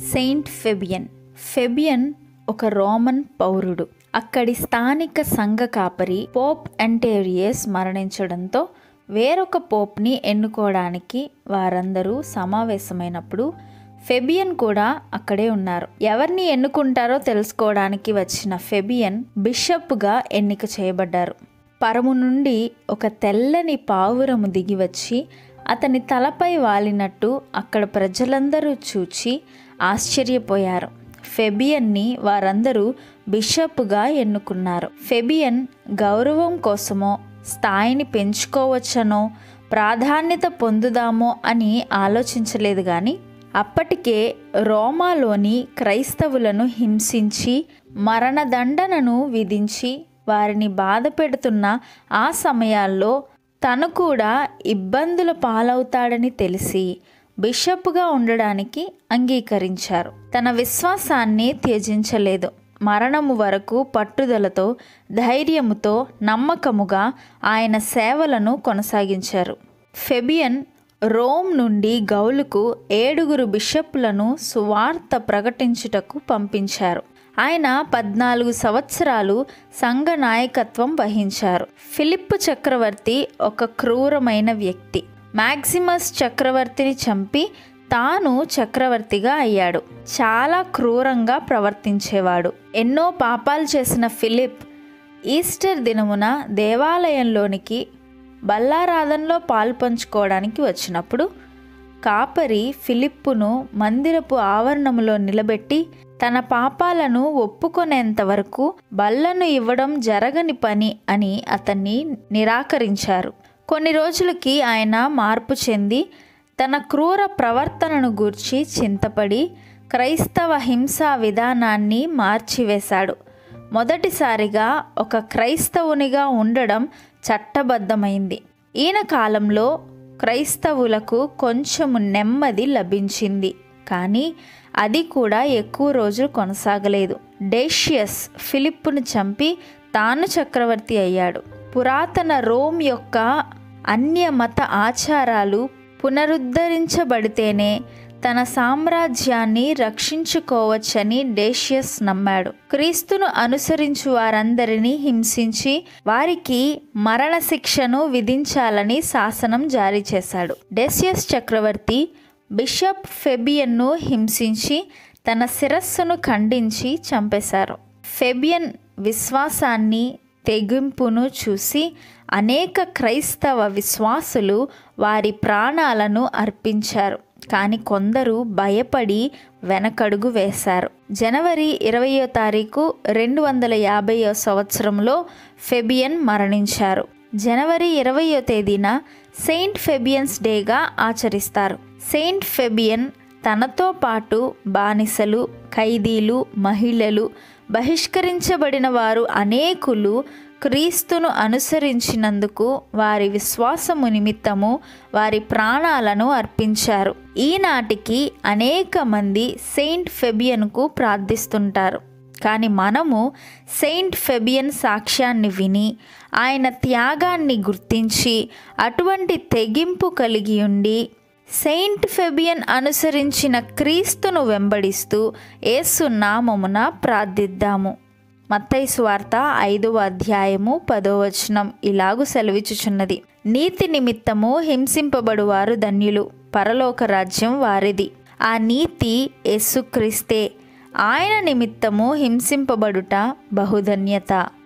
Saint Fabian Fabian ఒక Roman పౌరుడు అక్కడి స్థానిక సంఘ కాపరి పోప్ అంటేరియస్ మరణించడంతో వేరొక పోప్ని ఎన్నుకోవడానికి వారందరూ సమావేశమైనప్పుడు ఫెబియన్ కూడా అక్కడే ఉన్నారు ఎవరిని ఎన్నుకుంటారో తెలుసుకోవడానికి వచ్చిన ఫెబియన్ బిషప్గా ఎన్నిక చేయబడ్డారు పరము నుండి ఒక తెల్లని పావురము దిగి వచ్చి అతని తలపై వాలినట్టు అక్కడ ప్రజలందరూ చూచి ఆశ్చర్యపోయారు ఫెబియన్ని వారందరూ బిషప్గా ఎన్నుకున్నారు ఫెబియన్ గౌరవం కోసమో స్థాయిని పెంచుకోవచ్చనో ప్రాధాన్యత పొందుదామో అని ఆలోచించలేదు కానీ అప్పటికే రోమాలోని క్రైస్తవులను హింసించి మరణదండనను విధించి వారిని బాధ పెడుతున్న ఆ సమయాల్లో తను కూడా ఇబ్బందుల పాలవుతాడని తెలిసి బిషప్గా ఉండడానికి అంగీకరించారు తన విశ్వాసాన్ని త్యజించలేదు మరణము వరకు పట్టుదలతో ధైర్యముతో నమ్మకముగా ఆయన సేవలను కొనసాగించారు ఫెబియన్ రోమ్ నుండి గౌలుకు ఏడుగురు బిషప్లను సువార్త ప్రకటించుటకు పంపించారు ఆయన పద్నాలుగు సంవత్సరాలు సంఘ నాయకత్వం వహించారు ఫిలిప్ చక్రవర్తి ఒక క్రూరమైన వ్యక్తి మ్యాక్సిమస్ చక్రవర్తిని చంపి తాను చక్రవర్తిగా అయ్యాడు చాలా క్రూరంగా ప్రవర్తించేవాడు ఎన్నో పాపాలు చేసిన ఫిలిప్ ఈస్టర్ దినమున దేవాలయంలోనికి బల్లారాధనలో పాలు పంచుకోవడానికి వచ్చినప్పుడు కాపరి ఫిలిప్పును మందిరపు ఆవరణములో నిలబెట్టి తన పాపాలను ఒప్పుకొనేంత వరకు బల్లను ఇవ్వడం జరగని పని అని అతన్ని నిరాకరించారు కొన్ని రోజులకి ఆయన మార్పు చెంది తన క్రూర ప్రవర్తనను గూర్చి చింతపడి క్రైస్తవ హింసా విధానాన్ని మార్చివేశాడు మొదటిసారిగా ఒక క్రైస్తవునిగా ఉండడం చట్టబద్ధమైంది ఈయన కాలంలో క్రైస్తవులకు కొంచెము నెమ్మది లభించింది కానీ అది కూడా ఎక్కువ రోజులు కొనసాగలేదు డేషియస్ ఫిలిప్పును చంపి తాను చక్రవర్తి అయ్యాడు పురాతన రోమ్ యొక్క అన్య మత ఆచారాలు పునరుద్ధరించబడితేనే తన సామ్రాజ్యాన్ని రక్షించుకోవచ్చని డేషియస్ నమ్మాడు క్రీస్తును అనుసరించు వారందరినీ హింసించి వారికి మరణశిక్షను విధించాలని శాసనం జారీ చేశాడు డేషియస్ చక్రవర్తి బిషప్ ఫెబియన్ను హింసించి తన శిరస్సును ఖండించి చంపేశారు ఫెబియన్ విశ్వాసాన్ని తెగింపును చూసి అనేక క్రైస్తవ విశ్వాసులు వారి ప్రాణాలను అర్పించారు కానీ కొందరు భయపడి వెనకడుగు వేశారు జనవరి ఇరవయో తారీఖు రెండు వందల యాభైవ సంవత్సరంలో ఫెబియన్ మరణించారు జనవరి ఇరవయో తేదీన సెయింట్ ఫెబియన్స్ డేగా ఆచరిస్తారు సెయింట్ ఫెబియన్ తనతో పాటు బానిసలు ఖైదీలు మహిళలు బహిష్కరించబడిన వారు అనేకులు క్రీస్తును అనుసరించినందుకు వారి విశ్వాసము నిమిత్తము వారి ప్రాణాలను అర్పించారు ఈనాటికి అనేక మంది సెయింట్ ఫెబియన్కు ప్రార్థిస్తుంటారు కానీ మనము సెయింట్ ఫెబియన్ సాక్ష్యాన్ని విని ఆయన త్యాగాన్ని గుర్తించి అటువంటి తెగింపు కలిగి ఉండి సెయింట్ ఫెబియన్ అనుసరించిన క్రీస్తును వెంబడిస్తూ యేసు నామమున ప్రార్థిద్దాము మత్తయి సువార్త ఐదవ అధ్యాయము పదో వచనం ఇలాగు సెలవిచ్చుచున్నది నీతి నిమిత్తము హింసింపబడువారు ధన్యులు పరలోక రాజ్యం వారిది ఆ నీతి యేసుక్రీస్తే ఆయన నిమిత్తము హింసింపబడుట బహుధన్యత